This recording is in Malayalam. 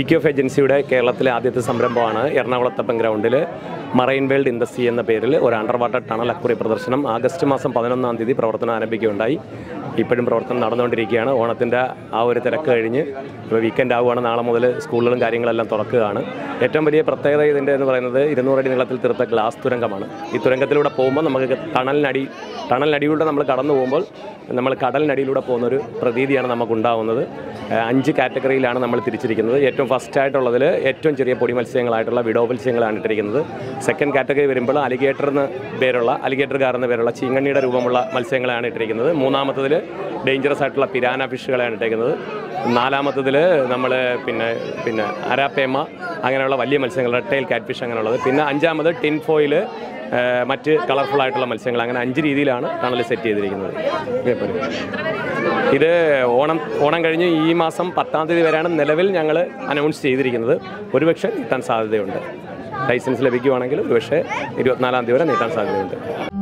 കെ ഓഫ് ഏജൻസിയുടെ കേരളത്തിലെ ആദ്യത്തെ സംരംഭമാണ് എറണാകുളത്തപ്പൻ ഗ്രൗണ്ടിൽ marine world in the sea എന്ന പേരിൽ ഒരു അണ്ടർ വാട്ടർ ടണൽ അക്കുറി പ്രദർശനം ആഗസ്റ്റ് മാസം പതിനൊന്നാം തീയതി പ്രവർത്തനം ആരംഭിക്കുകയുണ്ടായി ഇപ്പോഴും പ്രവർത്തനം നടന്നുകൊണ്ടിരിക്കുകയാണ് ഓണത്തിൻ്റെ ആ ഒരു തിരക്ക് കഴിഞ്ഞ് ഇപ്പോൾ വീക്കെൻഡ് ആവുകയാണ് നാളെ മുതൽ സ്കൂളുകളും കാര്യങ്ങളെല്ലാം തുറക്കുകയാണ് ഏറ്റവും വലിയ പ്രത്യേകത ഇതിൻ്റെ എന്ന് പറയുന്നത് ഇരുന്നൂറടി നീളത്തിൽ തീർത്ത ഗ്ലാസ് തുരങ്കമാണ് ഈ തുരങ്കത്തിലൂടെ പോകുമ്പോൾ നമുക്ക് ടണലിനടി ടണലിനടിയിലൂടെ നമ്മൾ കടന്നു പോകുമ്പോൾ നമ്മൾ കടലിനടിയിലൂടെ പോകുന്നൊരു പ്രതീതിയാണ് നമുക്കുണ്ടാകുന്നത് ഏഹ് അഞ്ച് കാറ്റഗറിയിലാണ് നമ്മൾ തിരിച്ചിരിക്കുന്നത് ഏറ്റവും ഫസ്റ്റ് ആയിട്ടുള്ളതിൽ ഏറ്റവും ചെറിയ പൊടി മത്സ്യങ്ങളായിട്ടുള്ള വിഡോ മത്സ്യങ്ങളാണ് ഇട്ടിരിക്കുന്നത് സെക്കൻഡ് കാറ്റഗറി വരുമ്പോൾ അലിഗേറ്റർ എന്ന് പേരുള്ള അലിഗേറ്റർ കാർ എന്ന പേരുള്ള ചീങ്കണ്ണിയുടെ രൂപമുള്ള മത്സ്യങ്ങളാണ് ഇട്ടിരിക്കുന്നത് മൂന്നാമത്തതിൽ ഡേഞ്ചറസ് ആയിട്ടുള്ള പിരാന ഫിഷുകളാണ് ഇട്ടിരിക്കുന്നത് നാലാമത്തതിൽ നമ്മൾ പിന്നെ പിന്നെ അരാപ്പേമ അങ്ങനെയുള്ള വലിയ മത്സ്യങ്ങൾ റെട്ടൈൽ കാറ്റ് ഫിഷ് അങ്ങനെയുള്ളത് പിന്നെ അഞ്ചാമത് ടിൻ ഫോയിൽ മറ്റ് കളർഫുൾ ആയിട്ടുള്ള മത്സ്യങ്ങൾ അങ്ങനെ അഞ്ച് രീതിയിലാണ് ടണൽ സെറ്റ് ചെയ്തിരിക്കുന്നത് ഇതേപോലെ. ഇത് ഓണം ഓണം കഴിഞ്ഞ് ഈ മാസം പത്താം തീയതി വരെയാണ് നിലവിൽ ഞങ്ങൾ അനൗൺസ് ചെയ്തിരിക്കുന്നത് ഒരുപക്ഷെ നീട്ടാൻ സാധ്യതയുണ്ട് ലൈസൻസ് ലഭിക്കുവാണെങ്കിൽ ഒരുപക്ഷെ ഇരുപത്തിനാലാം തീയതി വരെ നീട്ടാൻ സാധ്യതയുണ്ട്